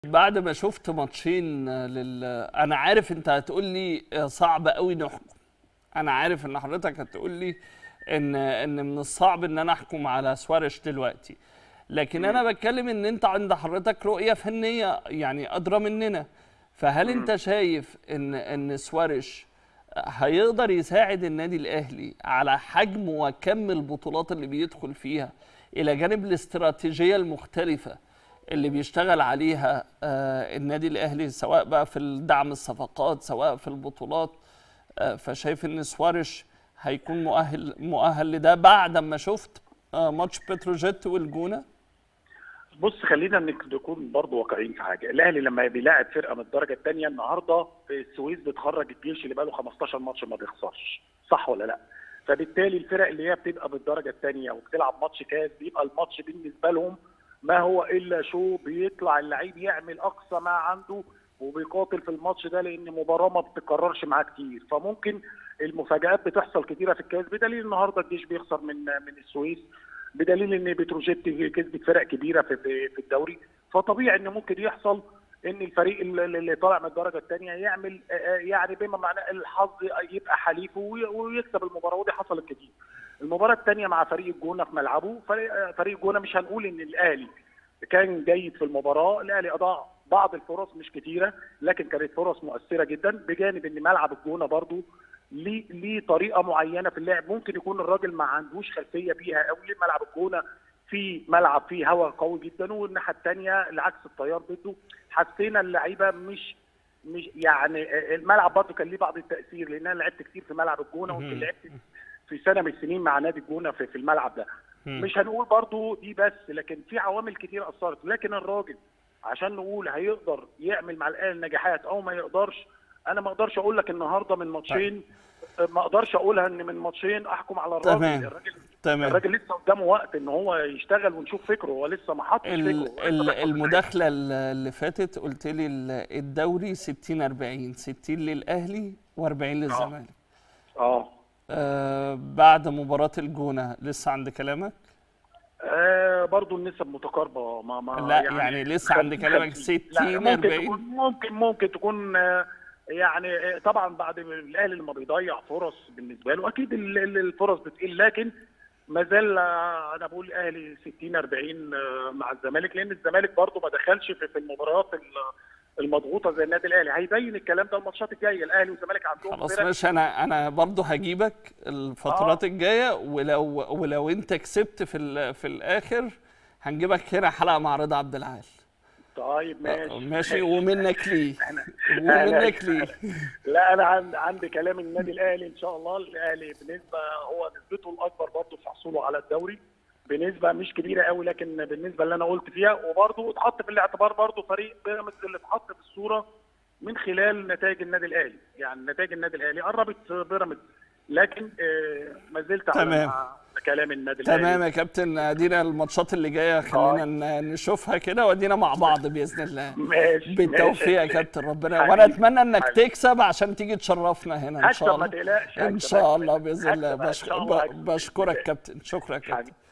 بعد ما شفت ماتشين لل انا عارف انت هتقول لي صعب قوي نحكم انا عارف ان حضرتك هتقول لي ان ان من الصعب ان انا احكم على سوارش دلوقتي لكن انا بتكلم ان انت عند حضرتك رؤيه فنيه يعني ادرى مننا فهل انت شايف ان ان سوارش هيقدر يساعد النادي الاهلي على حجم وكم البطولات اللي بيدخل فيها الى جانب الاستراتيجيه المختلفه اللي بيشتغل عليها آه النادي الاهلي سواء بقى في دعم الصفقات سواء في البطولات آه فشايف ان سوارش هيكون مؤهل مؤهل لده بعد ما شفت آه ماتش بتروجيت والجونه بص خلينا نكون برضه واقعيين في حاجه الاهلي لما بيلاعب فرقه من الدرجه الثانيه النهارده السويس بتخرج الجيش اللي بقى له 15 ماتش ما بيخسرش صح ولا لا فبالتالي الفرق اللي هي بتبقى بالدرجه الثانيه وبتلعب ماتش كاس بيبقى الماتش بالنسبه لهم ما هو الا شو بيطلع اللعيب يعمل اقصى ما عنده وبيقاتل في الماتش ده لان مباراه ما بتكررش معاه كتير فممكن المفاجات بتحصل كتيره في الكاس بدليل النهارده الجيش بيخسر من من السويس بدليل ان بتروجيت كسبت فرق كبيره في في الدوري فطبيعي ان ممكن يحصل ان الفريق اللي طالع من الدرجه الثانيه يعمل يعني بما معناه الحظ يبقى حليفه ويكسب المباراه ودي حصلت كتير. المباراه الثانيه مع فريق الجونه في ملعبه فريق فريق الجونه مش هنقول ان الاهلي كان جيد في المباراه الاهلي اضاع بعض الفرص مش كتيره لكن كانت فرص مؤثره جدا بجانب ان ملعب الجونه برضو ليه ليه طريقه معينه في اللعب ممكن يكون الراجل ما عندوش خلفيه بيها قوي ملعب الجونه في ملعب فيه هواء قوي جدا والناحيه الثانيه العكس التيار ضده حسينا اللعيبه مش مش يعني الملعب برضه كان ليه بعض التاثير لان انا لعبت كتير في ملعب الجونه ويمكن لعبت في سنه من السنين مع نادي الجونه في, في الملعب ده مش هنقول برضه دي بس لكن في عوامل كتير اثرت لكن الراجل عشان نقول هيقدر يعمل مع الاهلي نجاحات او ما يقدرش انا ما اقدرش اقول لك النهارده من ماتشين ما اقدرش اقولها ان من ماتشين احكم على الراجل تمام. الراجل تمام الراجل لسه قدامه وقت ان هو يشتغل ونشوف فكره هو لسه ما حطش ال- فكره ال- المداخله اللي فاتت قلت لي ال- الدوري 60 40 60 للاهلي و40 للزمالك اه آه بعد مباراه الجونه لسه عند كلامك آه برضه النسب متقاربه ما ما لا يعني لسه عند كلامك 60 لا ممكن 40 تكون ممكن ممكن تكون آه، يعني آه، طبعا بعد الاهلي لما بيضيع فرص بالنسبه له اكيد ال- ال- الفرص بتقل لكن ما زال آه، انا بقول الاهلي 60 40 آه، مع الزمالك لان الزمالك برضه ما دخلش في في المباريات ال- المضغوطه زي النادي الاهلي هيبين الكلام ده الماتشات الجايه الاهلي والزمالك عندهم خلاص فرق ماشي انا انا برضه هجيبك الفترات آه. الجايه ولو ولو انت كسبت في ال- في الاخر هنجيبك هنا حلقه مع رضا عبد العال طيب ماشي ماشي ومنك ليه أنا- ومنك أنا- ليه لا انا عند عندي كلام النادي الاهلي ان شاء الله الاهلي بنسبه هو نسبته الاكبر برضه في حصوله على الدوري بنسبه مش كبيره قوي لكن بالنسبه اللي انا قلت فيها وبرضه اتحط في الاعتبار برضه فريق بيراميدز اللي اتحط في الصوره من خلال نتائج النادي الاهلي يعني نتائج النادي الاهلي قربت بيراميدز لكن آه، ما زلت على تمام. مع كلام النادي الاهلي تمام يا كابتن ادينا الماتشات اللي جايه خلينا ن- نشوفها كده وادينا مع بعض باذن الله ماشي بالتوفيق يا ماشي. كابتن ربنا حبيبي. وانا اتمنى انك حبيبي. تكسب عشان تيجي تشرفنا هنا ان هكسب شاء ما الله تقلقش ان هكسب، شاء هكسب. الله باذن الله هكسب، إن بش- شاء الله ب- هكسب. بشكرك كابتن شكرا يا كابتن حبيبي